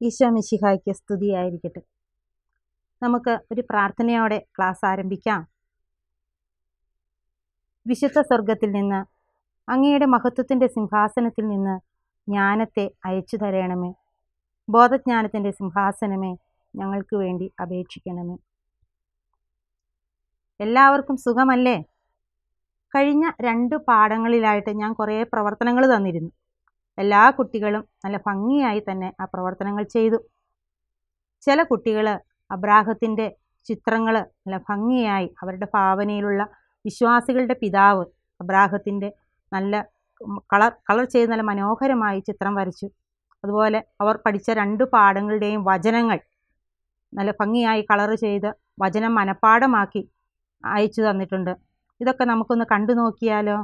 ഈശോ മിശിഹായ്ക്ക് സ്തുതിയായിരിക്കട്ടെ നമുക്ക് ഒരു പ്രാർത്ഥനയോടെ ക്ലാസ് ആരംഭിക്കാം വിശുദ്ധ സ്വർഗത്തിൽ നിന്ന് അങ്ങയുടെ മഹത്വത്തിൻ്റെ സിംഹാസനത്തിൽ നിന്ന് ജ്ഞാനത്തെ അയച്ചു തരണമേ ബോധജ്ഞാനത്തിൻ്റെ സിംഹാസനമേ ഞങ്ങൾക്ക് വേണ്ടി അപേക്ഷിക്കണമേ എല്ലാവർക്കും സുഖമല്ലേ കഴിഞ്ഞ രണ്ട് പാഠങ്ങളിലായിട്ട് ഞാൻ കുറേ പ്രവർത്തനങ്ങൾ തന്നിരുന്നു എല്ലാ കുട്ടികളും നല്ല ഭംഗിയായി തന്നെ ആ പ്രവർത്തനങ്ങൾ ചെയ്തു ചില കുട്ടികൾ അബ്രാഹത്തിൻ്റെ ചിത്രങ്ങൾ നല്ല ഭംഗിയായി അവരുടെ ഭാവനയിലുള്ള വിശ്വാസികളുടെ പിതാവ് അബ്രാഹത്തിൻ്റെ നല്ല കളർ കളർ ചെയ്ത് നല്ല മനോഹരമായി ചിത്രം വരച്ചു അതുപോലെ അവർ പഠിച്ച രണ്ട് പാഠങ്ങളുടെയും വചനങ്ങൾ നല്ല ഭംഗിയായി കളർ ചെയ്ത് വചനം മനഃപ്പാടമാക്കി അയച്ചു തന്നിട്ടുണ്ട് ഇതൊക്കെ നമുക്കൊന്ന് കണ്ടു നോക്കിയാലോ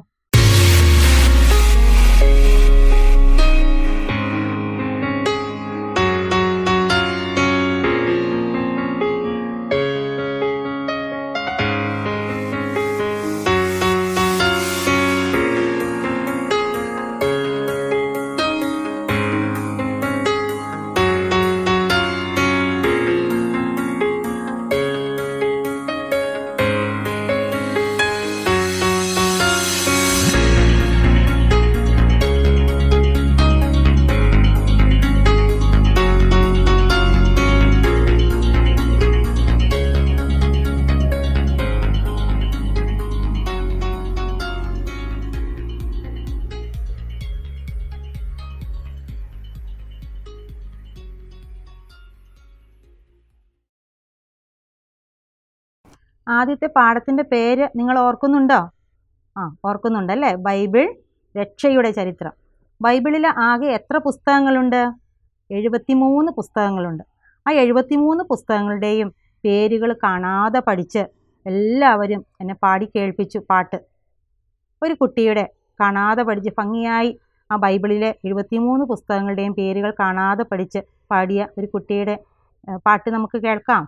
ആദ്യത്തെ പാഠത്തിൻ്റെ പേര് നിങ്ങൾ ഓർക്കുന്നുണ്ടോ ആ ഓർക്കുന്നുണ്ടല്ലേ ബൈബിൾ രക്ഷയുടെ ചരിത്രം ബൈബിളിൽ ആകെ എത്ര പുസ്തകങ്ങളുണ്ട് എഴുപത്തിമൂന്ന് പുസ്തകങ്ങളുണ്ട് ആ എഴുപത്തിമൂന്ന് പുസ്തകങ്ങളുടെയും പേരുകൾ കാണാതെ പഠിച്ച് എല്ലാവരും എന്നെ പാടി കേൾപ്പിച്ചു പാട്ട് ഒരു കുട്ടിയുടെ കാണാതെ പഠിച്ച് ഭംഗിയായി ആ ബൈബിളിലെ എഴുപത്തിമൂന്ന് പുസ്തകങ്ങളുടെയും പേരുകൾ കാണാതെ പഠിച്ച് പാടിയ ഒരു കുട്ടിയുടെ പാട്ട് നമുക്ക് കേൾക്കാം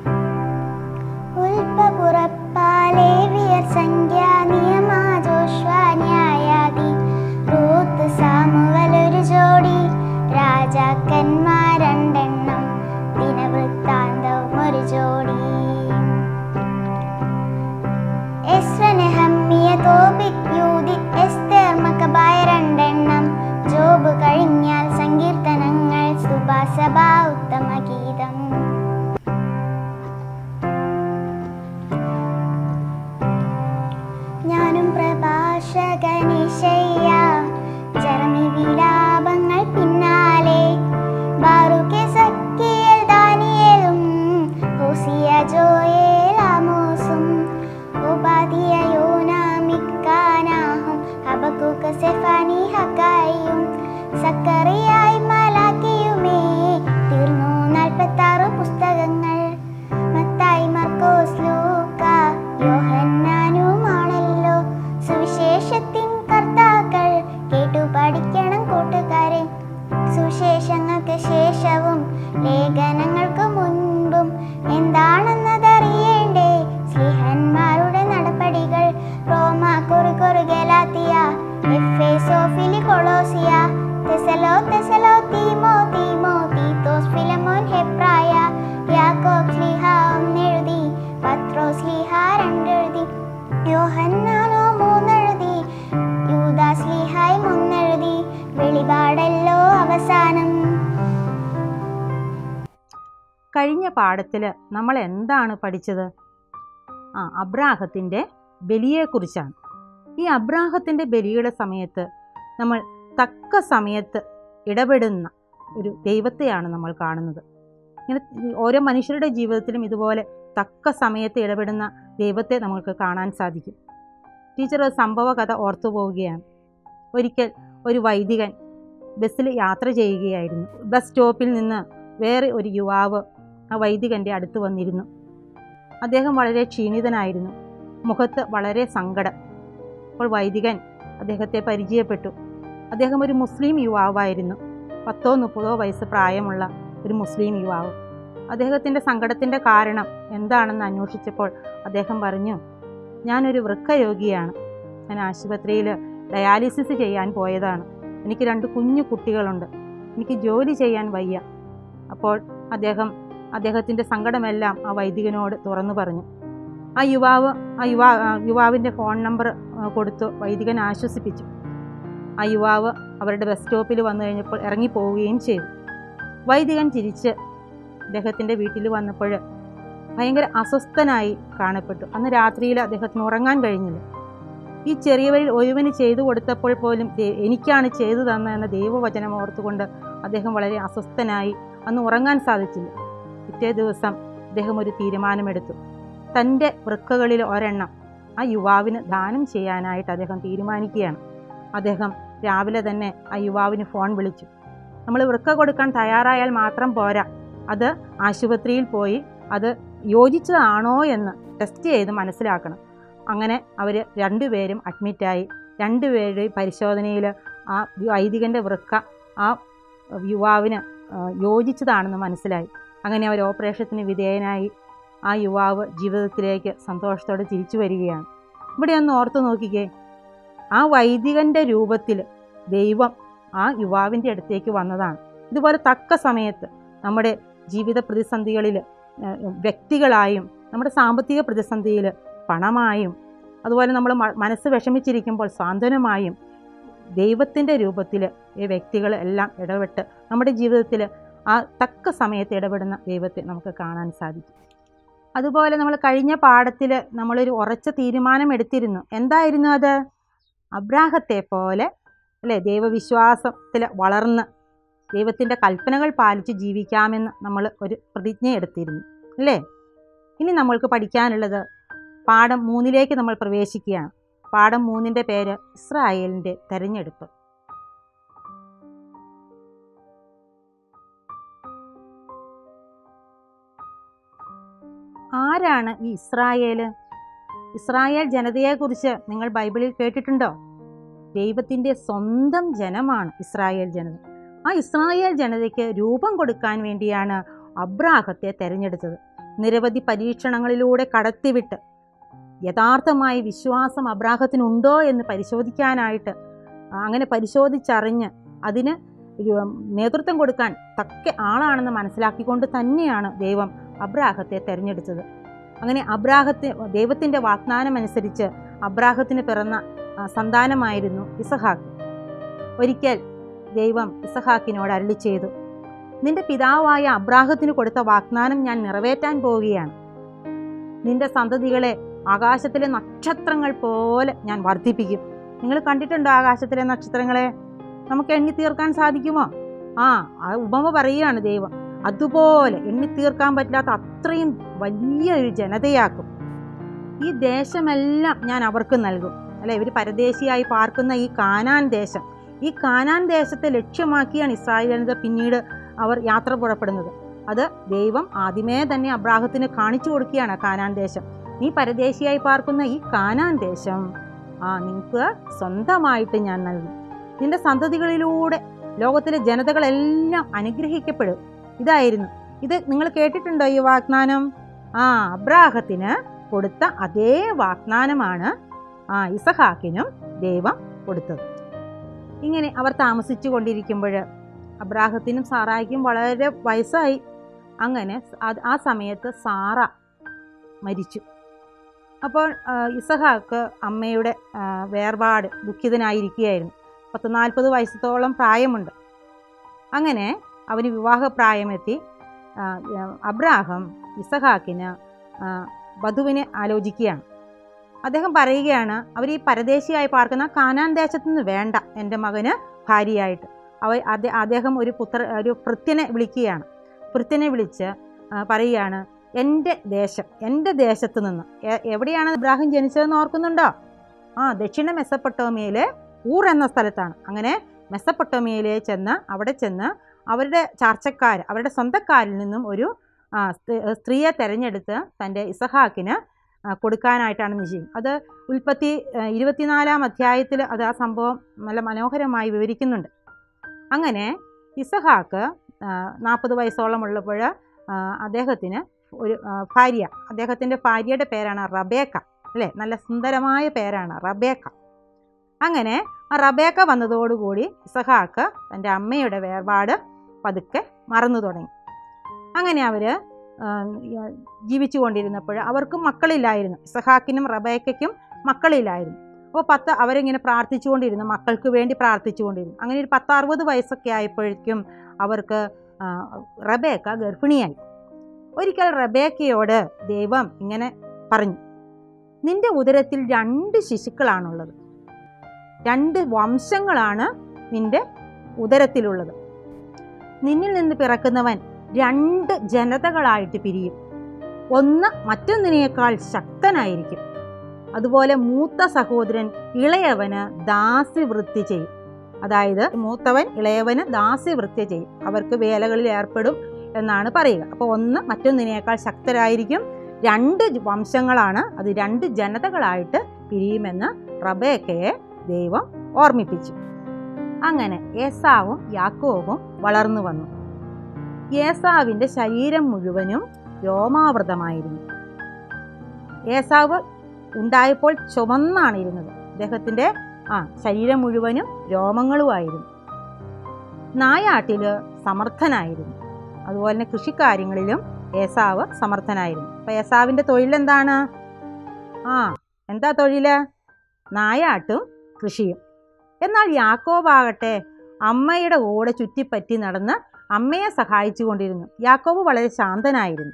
ഉൽപ്പപുറപ്പാലേവിയർ സംഖ്യ നിയമാജോഷ്വാന്യായാദി റൂത്ത് സാമുവൽ ഒരു ജോഡി രാജാക്കന്മാർ രണ്ടെണ്ണം ദിനവൃത്താന്തവും ഒരു ജോഡി എസ്രനെഹമ്മിയ തോബിക് യൂതി എസ്തേർ മക്കബായ രണ്ടെണ്ണം ജോബ് കഴിഞ്ഞാൽ സങ്കീർത്തനങ്ങൾ സുഭാസഭ ഉത്തമ ഗീതം ഞാനും പ്രഭാഷകനിശയ്യ ചരമി വിലാപങ്ങൾ പിന്നാലെ ബാറുക്കെ സക്കിയൽ ദാനിയേലും ഹോസിയ ജോയേൽ ആമോസും ഉപാധിയ യോന മിക്കാനാഹും ഹബക്കുക്ക് സെഫാനി ഹക്കായും സക്കറിയായി മലാക്കിയുമേ തീർന്നു നാൽപ്പത്താറ് പുസ്തകങ്ങൾ മത്തായി മർക്കോസ് ലൂക്ക യോഹന്നാനുമാണല്ലോ സുവിശേഷത്തിൻ കർത്താക്കൾ കേട്ടു പഠിക്കണം കൂട്ടുകാരെ സുവിശേഷങ്ങൾക്ക് ശേഷവും ലേഖനങ്ങൾക്ക് മുൻപും എന്താണെന്നതറിയേണ്ടേ സ്ലിഹന്മാരുടെ നടപടികൾ റോമ കുറുകൊറു ഗലാത്തിയ എഫേസോ ഫിലി കൊളോസിയ തെസലോ തെസലോ തീമോ തീമോ തീത്തോസ് ഫിലമോൻ ഹെബ്രായ യാക്കോബ് സ്ലിഹ ഒന്നെഴുതി പത്രോസ് സ്ലിഹ രണ്ടെഴുതി യോഹന്നാനോ മൂന്നെഴുതി യൂദാസ് സ്ലിഹായി മൂന്നെഴുതി വെളിപാടല്ലോ അവസാനം കഴിഞ്ഞ പാഠത്തിൽ നമ്മൾ എന്താണ് പഠിച്ചത് ആ അബ്രാഹത്തിൻ്റെ ബലിയെക്കുറിച്ചാണ് ഈ അബ്രാഹത്തിൻ്റെ ബലിയുടെ സമയത്ത് നമ്മൾ തക്ക സമയത്ത് ഇടപെടുന്ന ഒരു ദൈവത്തെയാണ് നമ്മൾ കാണുന്നത് ഇങ്ങനെ ഓരോ മനുഷ്യരുടെ ജീവിതത്തിലും ഇതുപോലെ തക്ക സമയത്ത് ഇടപെടുന്ന ദൈവത്തെ നമുക്ക് കാണാൻ സാധിക്കും ടീച്ചർ ഒരു സംഭവ കഥ ഓർത്തു പോവുകയാണ് ഒരിക്കൽ ഒരു വൈദികൻ ബസ്സിൽ യാത്ര ചെയ്യുകയായിരുന്നു ബസ് സ്റ്റോപ്പിൽ നിന്ന് വേറെ ഒരു യുവാവ് ആ വൈദികൻ്റെ അടുത്ത് വന്നിരുന്നു അദ്ദേഹം വളരെ ക്ഷീണിതനായിരുന്നു മുഖത്ത് വളരെ സങ്കടം അപ്പോൾ വൈദികൻ അദ്ദേഹത്തെ പരിചയപ്പെട്ടു അദ്ദേഹം ഒരു മുസ്ലിം യുവാവായിരുന്നു പത്തോ മുപ്പതോ വയസ്സ് പ്രായമുള്ള ഒരു മുസ്ലിം യുവാവ് അദ്ദേഹത്തിൻ്റെ സങ്കടത്തിൻ്റെ കാരണം എന്താണെന്ന് അന്വേഷിച്ചപ്പോൾ അദ്ദേഹം പറഞ്ഞു ഞാനൊരു വൃക്കരോഗിയാണ് ഞാൻ ആശുപത്രിയിൽ ഡയാലിസിസ് ചെയ്യാൻ പോയതാണ് എനിക്ക് രണ്ട് കുഞ്ഞു കുട്ടികളുണ്ട് എനിക്ക് ജോലി ചെയ്യാൻ വയ്യ അപ്പോൾ അദ്ദേഹം അദ്ദേഹത്തിൻ്റെ സങ്കടമെല്ലാം ആ വൈദികനോട് തുറന്നു പറഞ്ഞു ആ യുവാവ് ആ യുവാ ആ യുവാവിൻ്റെ ഫോൺ നമ്പർ ആ, കൊടുത്തു വൈദികൻ ആശ്വസിപ്പിച്ചു ആ യുവാവ് അവരുടെ ബസ് സ്റ്റോപ്പിൽ വന്നു കഴിഞ്ഞപ്പോൾ ഇറങ്ങിപ്പോവുകയും ചെയ്തു വൈദികൻ തിരിച്ച് അദ്ദേഹത്തിൻ്റെ വീട്ടിൽ വന്നപ്പോൾ ഭയങ്കര അസ്വസ്ഥനായി കാണപ്പെട്ടു അന്ന് രാത്രിയിൽ അദ്ദേഹത്തിന് ഉറങ്ങാൻ കഴിഞ്ഞില്ല ഈ ചെറിയവരിൽ ഒരുവന് ചെയ്തു കൊടുത്തപ്പോൾ പോലും ദേ- എനിക്കാണ് ചെയ്തു തന്നതെന്ന ദൈവവചനം ഓർത്തുകൊണ്ട് അദ്ദേഹം വളരെ അസ്വസ്ഥനായി അന്ന് ഉറങ്ങാൻ സാധിച്ചില്ല പിറ്റേ ദിവസം അദ്ദേഹം ഒരു തീരുമാനമെടുത്തു തൻ്റെ വൃക്കകളിൽ ഒരെണ്ണം ആ യുവാവിന് ദാനം ചെയ്യാനായിട്ട് അദ്ദേഹം തീരുമാനിക്കുകയാണ് അദ്ദേഹം രാവിലെ തന്നെ ആ യുവാവിന് ഫോൺ വിളിച്ചു നമ്മൾ വൃക്ക കൊടുക്കാൻ തയ്യാറായാൽ മാത്രം പോരാ അത് ആശുപത്രിയിൽ പോയി അത് യോജിച്ചതാണോ എന്ന് ടെസ്റ്റ് ചെയ്ത് മനസ്സിലാക്കണം അങ്ങനെ അവർ രണ്ടുപേരും അഡ്മിറ്റായി രണ്ടുപേരുടെയും പരിശോധനയിൽ ആ വൈദികൻ്റെ വൃക്ക ആ യുവാവിന് ആ, യോജിച്ചതാണെന്ന് മനസ്സിലായി അങ്ങനെ അവർ ഓപ്പറേഷത്തിന് വിധേയനായി ആ യുവാവ് ജീവിതത്തിലേക്ക് സന്തോഷത്തോടെ തിരിച്ചു വരികയാണ് ഇവിടെ ഒന്ന് ഓർത്തു നോക്കിക്കേ ആ വൈദികൻ്റെ രൂപത്തിൽ ദൈവം ആ യുവാവിൻ്റെ അടുത്തേക്ക് വന്നതാണ് ഇതുപോലെ തക്ക സമയത്ത് നമ്മുടെ ജീവിത പ്രതിസന്ധികളിൽ വ്യക്തികളായും നമ്മുടെ സാമ്പത്തിക പ്രതിസന്ധിയിൽ പണമായും അതുപോലെ നമ്മൾ മ- മനസ്സ് വിഷമിച്ചിരിക്കുമ്പോൾ സാന്ത്വനമായും ദൈവത്തിൻ്റെ രൂപത്തിൽ ഈ വ്യക്തികൾ എല്ലാം ഇടപെട്ട് നമ്മുടെ ജീവിതത്തിൽ ആ തക്ക സമയത്ത് ഇടപെടുന്ന ദൈവത്തെ നമുക്ക് കാണാൻ സാധിക്കും അതുപോലെ നമ്മൾ കഴിഞ്ഞ പാഠത്തിൽ നമ്മളൊരു ഉറച്ച തീരുമാനം എടുത്തിരുന്നു എന്തായിരുന്നു അത് അബ്രാഹത്തെ പോലെ അല്ലേ ദൈവവിശ്വാസത്തിൽ വളർന്ന് ദൈവത്തിൻ്റെ കൽപ്പനകൾ പാലിച്ച് ജീവിക്കാമെന്ന് നമ്മൾ ഒരു പ്രതിജ്ഞ എടുത്തിരുന്നു അല്ലേ ഇനി നമ്മൾക്ക് പഠിക്കാനുള്ളത് പാഠം മൂന്നിലേക്ക് നമ്മൾ പ്രവേശിക്കുകയാണ് പാഠം മൂന്നിൻ്റെ പേര് ഇസ്രായേലിൻ്റെ തെരഞ്ഞെടുപ്പ് ആരാണ് ഈ ഇസ്രായേൽ ഇസ്രായേൽ ജനതയെക്കുറിച്ച് നിങ്ങൾ ബൈബിളിൽ കേട്ടിട്ടുണ്ടോ ദൈവത്തിൻ്റെ സ്വന്തം ജനമാണ് ഇസ്രായേൽ ജനത ആ ഇസ്രായേൽ ജനതയ്ക്ക് രൂപം കൊടുക്കാൻ വേണ്ടിയാണ് അബ്രാഹത്തെ തെരഞ്ഞെടുത്തത് നിരവധി പരീക്ഷണങ്ങളിലൂടെ കടത്തിവിട്ട് യഥാർത്ഥമായി വിശ്വാസം അബ്രാഹത്തിനുണ്ടോ എന്ന് പരിശോധിക്കാനായിട്ട് ആ, അങ്ങനെ പരിശോധിച്ചറിഞ്ഞ് അതിന് ഒരു നേതൃത്വം കൊടുക്കാൻ തക്ക ആളാണെന്ന് മനസ്സിലാക്കിക്കൊണ്ട് തന്നെയാണ് ദൈവം അബ്രാഹത്തെ തിരഞ്ഞെടുത്തത് അങ്ങനെ അബ്രാഹത്തെ ദൈവത്തിൻ്റെ വാഗ്ദാനം അനുസരിച്ച് അബ്രാഹത്തിന് പിറന്ന ആ, സന്താനമായിരുന്നു ഇസഹാക്ക് ഒരിക്കൽ ദൈവം ഇസഹാക്കിനോട് അരളി ചെയ്തു നിന്റെ പിതാവായ അബ്രാഹത്തിന് കൊടുത്ത വാഗ്ദാനം ഞാൻ നിറവേറ്റാൻ പോവുകയാണ് നിന്റെ സന്തതികളെ ആകാശത്തിലെ നക്ഷത്രങ്ങൾ പോലെ ഞാൻ വർദ്ധിപ്പിക്കും നിങ്ങൾ കണ്ടിട്ടുണ്ടോ ആകാശത്തിലെ നക്ഷത്രങ്ങളെ നമുക്ക് എണ്ണി തീർക്കാൻ സാധിക്കുമോ ആ ആ ഉപമ പറയുകയാണ് ദൈവം അതുപോലെ എണ്ണി തീർക്കാൻ പറ്റാത്ത അത്രയും വലിയൊരു ജനതയാക്കും ഈ ദേശമെല്ലാം ഞാൻ അവർക്ക് നൽകും അല്ലെ ഇവർ പരദേശിയായി പാർക്കുന്ന ഈ കാനാൻ ദേശം ഈ കാനാൻ ദേശത്തെ ലക്ഷ്യമാക്കിയാണ് ഇസ്രായേൽ ജനത പിന്നീട് അവർ യാത്ര പുറപ്പെടുന്നത് അത് ദൈവം ആദ്യമേ തന്നെ അബ്രാഹത്തിന് കാണിച്ചു കൊടുക്കുകയാണ് ആ കാനാൻ ദേശം നീ പരദേശിയായി പാർക്കുന്ന ഈ കാനാൻ ദേശം ആ നിനക്ക് സ്വന്തമായിട്ട് ഞാൻ നൽകും നിന്റെ സന്തതികളിലൂടെ ലോകത്തിലെ ജനതകളെല്ലാം അനുഗ്രഹിക്കപ്പെടും ഇതായിരുന്നു ഇത് നിങ്ങൾ കേട്ടിട്ടുണ്ടോ ഈ വാഗ്ദാനം ആ അബ്രാഹത്തിന് കൊടുത്ത അതേ വാഗ്ദാനമാണ് ആ ഇസഹാക്കിനും ദൈവം കൊടുത്തത് ഇങ്ങനെ അവർ താമസിച്ചു കൊണ്ടിരിക്കുമ്പോൾ അബ്രാഹത്തിനും സാറായിക്കും വളരെ വയസ്സായി അങ്ങനെ അത് ആ സമയത്ത് സാറ മരിച്ചു അപ്പോൾ ആ, ഇസഹാക്ക് അമ്മയുടെ ആ, വേർപാട് ദുഃഖിതനായിരിക്കുകയായിരുന്നു പത്ത് നാൽപ്പത് വയസ്സത്തോളം പ്രായമുണ്ട് അങ്ങനെ അവന് വിവാഹപ്രായമെത്തി ആ, ആ, അബ്രാഹം ഇസഹാക്കിന് ആ, വധുവിനെ ആലോചിക്കുകയാണ് അദ്ദേഹം പറയുകയാണ് അവർ ഈ പരദേശിയായി പാർക്കുന്ന കാനാൻ ദേശത്തു നിന്ന് വേണ്ട എൻ്റെ മകന് ഭാര്യയായിട്ട് അവ അദ്ദേ- അദ്ദേഹം ഒരു പുത്ര ഒരു ഭൃത്യനെ വിളിക്കുകയാണ് ഭൃത്യനെ വിളിച്ച് ആ, പറയുകയാണ് എൻ്റെ ദേശം എൻ്റെ ദേശത്ത് നിന്ന് എ- എവിടെയാണ് ഇബ്രാഹിം ജനിച്ചതെന്ന് ഓർക്കുന്നുണ്ടോ ആ ദക്ഷിണ മെസ്സപ്പൊട്ടോമിയയിലെ ഊർ എന്ന സ്ഥലത്താണ് അങ്ങനെ മെസ്സപ്പൊട്ടോമിയയിലെ ചെന്ന് അവിടെ ചെന്ന് അവരുടെ ചാർച്ചക്കാർ അവരുടെ സ്വന്തക്കാരിൽ നിന്നും ഒരു ആ, സ്ത്രീ- സ്ത്രീയെ തിരഞ്ഞെടുത്ത് തൻ്റെ ഇസഹാക്കിന് ആ, കൊടുക്കാനായിട്ടാണ് നിശ്ചയം അത് ഉൽപ്പത്തി ആ, ഇരുപത്തിനാലാം അധ്യായത്തിൽ അത് ആ സംഭവം നല്ല മനോഹരമായി വിവരിക്കുന്നുണ്ട് അങ്ങനെ ഇസഹാക്ക് നാൽപ്പത് വയസ്സോളം ഉള്ളപ്പോൾ അദ്ദേഹത്തിന് ഒരു ആ, ഭാര്യ അദ്ദേഹത്തിൻ്റെ ഭാര്യയുടെ പേരാണ് റബേക്ക അല്ലേ നല്ല സുന്ദരമായ പേരാണ് റബേക്ക അങ്ങനെ ആ റബേക്ക വന്നതോടുകൂടി ഇസഹാക്ക് തൻ്റെ അമ്മയുടെ വേർപാട് പതുക്കെ മറന്നു തുടങ്ങി അങ്ങനെ അവർ ജീവിച്ചു കൊണ്ടിരുന്നപ്പോൾ അവർക്കും മക്കളില്ലായിരുന്നു ഇസഹാക്കിനും റബേക്കയ്ക്കും മക്കളില്ലായിരുന്നു അപ്പോൾ പത്ത് അവരിങ്ങനെ പ്രാർത്ഥിച്ചുകൊണ്ടിരുന്നു മക്കൾക്ക് വേണ്ടി പ്രാർത്ഥിച്ചുകൊണ്ടിരുന്നു അങ്ങനെ ഒരു പത്ത് അറുപത് വയസ്സൊക്കെ ആയപ്പോഴേക്കും അവർക്ക് ആ, റബേക്ക ഗർഭിണിയായി ഒരിക്കൽ റബേക്കയോട് ദൈവം ഇങ്ങനെ പറഞ്ഞു നിന്റെ ഉദരത്തിൽ രണ്ട് ശിശുക്കളാണുള്ളത് രണ്ട് വംശങ്ങളാണ് നിന്റെ ഉദരത്തിലുള്ളത് നിന്നിൽ നിന്ന് പിറക്കുന്നവൻ രണ്ട് ജനതകളായിട്ട് പിരിയും ഒന്ന് മറ്റൊന്നിനേക്കാൾ ശക്തനായിരിക്കും അതുപോലെ മൂത്ത സഹോദരൻ ഇളയവന് ദാസ്യവൃത്തി ചെയ്യും അതായത് മൂത്തവൻ ഇളയവന് ദാസ്യവൃത്തി ചെയ്യും അവർക്ക് വേലകളിൽ ഏർപ്പെടും എന്നാണ് പറയുക അപ്പോൾ ഒന്ന് മറ്റൊന്നിനേക്കാൾ ശക്തരായിരിക്കും രണ്ട് വംശങ്ങളാണ് അത് രണ്ട് ജനതകളായിട്ട് പിരിയുമെന്ന് റബേക്കയെ ദൈവം ഓർമ്മിപ്പിച്ചു അങ്ങനെ ഏസാവും യാക്കോവും വളർന്നു വന്നു ഏസാവിൻ്റെ ശരീരം മുഴുവനും രോമാവൃതമായിരുന്നു ഏസാവ് ഉണ്ടായപ്പോൾ ചുമന്നാണ് ഇരുന്നത് അദ്ദേഹത്തിൻ്റെ ആ ശരീരം മുഴുവനും രോമങ്ങളുമായിരുന്നു നായാട്ടില് സമർത്ഥനായിരുന്നു അതുപോലെ തന്നെ കൃഷിക്കാര്യങ്ങളിലും ഏസാവ് സമർത്ഥനായിരുന്നു അപ്പം ഏസാവിൻ്റെ തൊഴിൽ എന്താണ് ആ എന്താ തൊഴില് നായാട്ടും കൃഷിയും എന്നാൽ യാക്കോബാകട്ടെ അമ്മയുടെ കൂടെ ചുറ്റിപ്പറ്റി നടന്ന് അമ്മയെ സഹായിച്ചു കൊണ്ടിരുന്നു യാക്കോബ് വളരെ ശാന്തനായിരുന്നു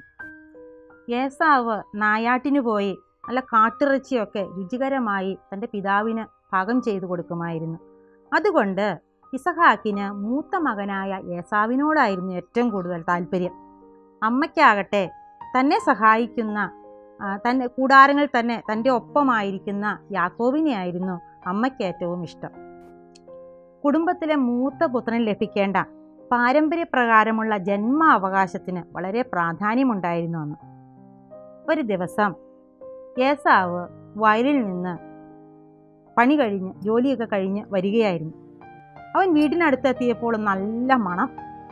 ഏസാവ് നായാട്ടിന് പോയി നല്ല കാട്ടിറച്ചിയൊക്കെ രുചികരമായി തൻ്റെ പിതാവിന് പാകം ചെയ്തു കൊടുക്കുമായിരുന്നു അതുകൊണ്ട് ഇസഹാക്കിന് മൂത്ത മകനായ ഏസാവിനോടായിരുന്നു ഏറ്റവും കൂടുതൽ താല്പര്യം അമ്മയ്ക്കാകട്ടെ തന്നെ സഹായിക്കുന്ന ആ, തൻ്റെ കൂടാരങ്ങളിൽ തന്നെ തൻ്റെ ഒപ്പമായിരിക്കുന്ന യാക്കോബിനെയായിരുന്നു അമ്മയ്ക്ക് ഏറ്റവും ഇഷ്ടം കുടുംബത്തിലെ മൂത്ത പുത്രന് ലഭിക്കേണ്ട പാരമ്പര്യപ്രകാരമുള്ള ജന്മാവകാശത്തിന് വളരെ പ്രാധാന്യമുണ്ടായിരുന്നു അന്ന് ഒരു ദിവസം ഏസാവ് വയലിൽ നിന്ന് പണി കഴിഞ്ഞ് ജോലിയൊക്കെ കഴിഞ്ഞ് വരികയായിരുന്നു അവൻ വീടിനടുത്തെത്തിയപ്പോൾ നല്ല മണം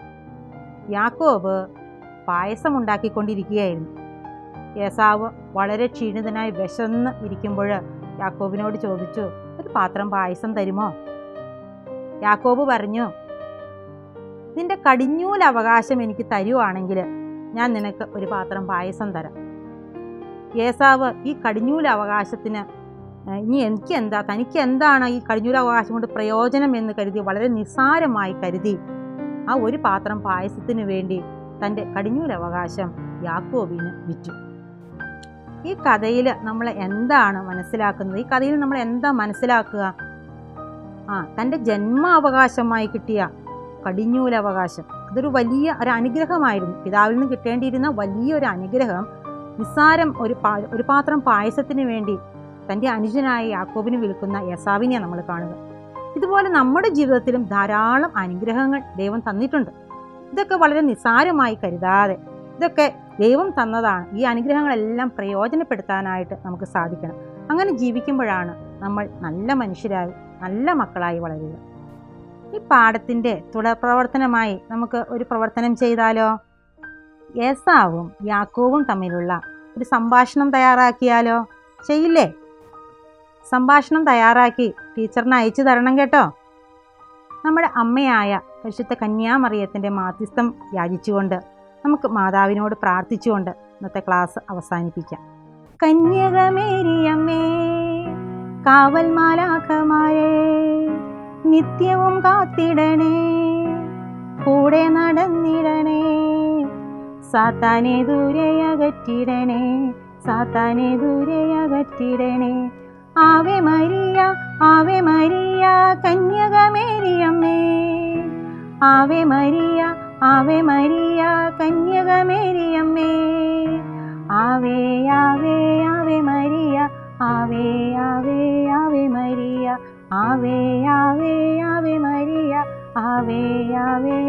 യാക്കോബ് പായസം ഉണ്ടാക്കിക്കൊണ്ടിരിക്കുകയായിരുന്നു ഏസാവ് വളരെ ക്ഷീണിതനായി വിശന്ന് ഇരിക്കുമ്പോൾ യാക്കോബിനോട് ചോദിച്ചു ഒരു പാത്രം പായസം തരുമോ യാക്കോബ് പറഞ്ഞു നിന്റെ കടിഞ്ഞൂൽ അവകാശം എനിക്ക് തരുവാണെങ്കിൽ ഞാൻ നിനക്ക് ഒരു പാത്രം പായസം തരാം ഏസാവ് ഈ കടിഞ്ഞൂൽ അവകാശത്തിന് ഏഹ്, ഇനി എനിക്ക് എന്താ തനിക്ക് എന്താണ് ഈ കടിഞ്ഞൂൽ അവകാശം കൊണ്ട് പ്രയോജനം എന്ന് കരുതി വളരെ നിസ്സാരമായി കരുതി ആ ഒരു പാത്രം പായസത്തിന് വേണ്ടി തൻ്റെ കടിഞ്ഞൂൽ അവകാശം യാക്കോബിന് വിറ്റു ഈ കഥയിൽ നമ്മൾ എന്താണ് മനസ്സിലാക്കുന്നത് ഈ കഥയിൽ നമ്മൾ എന്താ മനസ്സിലാക്കുക ആ തൻ്റെ ജന്മാവകാശമായി കിട്ടിയ കടിഞ്ഞൂലവകാശം അതൊരു വലിയ ഒരു അനുഗ്രഹമായിരുന്നു പിതാവിൽ നിന്ന് കിട്ടേണ്ടിയിരുന്ന വലിയൊരു അനുഗ്രഹം നിസ്സാരം ഒരു പാ ഒരു പാത്രം പായസത്തിന് വേണ്ടി തൻ്റെ അനുജനായ യാക്കോബിന് വിൽക്കുന്ന യസാവിനെയാണ് നമ്മൾ കാണുക ഇതുപോലെ നമ്മുടെ ജീവിതത്തിലും ധാരാളം അനുഗ്രഹങ്ങൾ ദൈവം തന്നിട്ടുണ്ട് ഇതൊക്കെ വളരെ നിസ്സാരമായി കരുതാതെ ഇതൊക്കെ ദൈവം തന്നതാണ് ഈ അനുഗ്രഹങ്ങളെല്ലാം പ്രയോജനപ്പെടുത്താനായിട്ട് നമുക്ക് സാധിക്കണം അങ്ങനെ ജീവിക്കുമ്പോഴാണ് നമ്മൾ നല്ല മനുഷ്യരായി നല്ല മക്കളായി വളരുക ഈ പാഠത്തിൻ്റെ തുടർ പ്രവർത്തനമായി നമുക്ക് ഒരു പ്രവർത്തനം ചെയ്താലോ ഏസാവും യാക്കോവും തമ്മിലുള്ള ഒരു സംഭാഷണം തയ്യാറാക്കിയാലോ ചെയ്യില്ലേ സംഭാഷണം തയ്യാറാക്കി ടീച്ചറിന് അയച്ചു തരണം കേട്ടോ നമ്മുടെ അമ്മയായ പരിശുദ്ധ കന്യാമറിയത്തിൻ്റെ മാധ്യസ്ഥം യാചിച്ചുകൊണ്ട് നമുക്ക് മാതാവിനോട് പ്രാർത്ഥിച്ചുകൊണ്ട് ഇന്നത്തെ ക്ലാസ് അവസാനിപ്പിക്കാം കന്യകമേരിയമ്മേ കാവൽ മാലാഖമാരെ നിത്യവും കാത്തിടണേ കൂടെ നടന്നിടണേ സാത്താനെ ദൂരെ അകറ്റിടണേ സാത്താനെ ദൂരെ അകറ്റിടണേ ആവെ മരിയ ആവെ മരിയ കന്യകമേരിയമ്മേ ആവെ മരിയ ആവെ മരിയ കന്യകമേരിയമ്മേ ആവേ ആവേ ആവേ മരിയ ആവേ ആവേ ആവേ മരിയ ആവേ ആവേ ആവേ മരിയ ആവേ ആവേ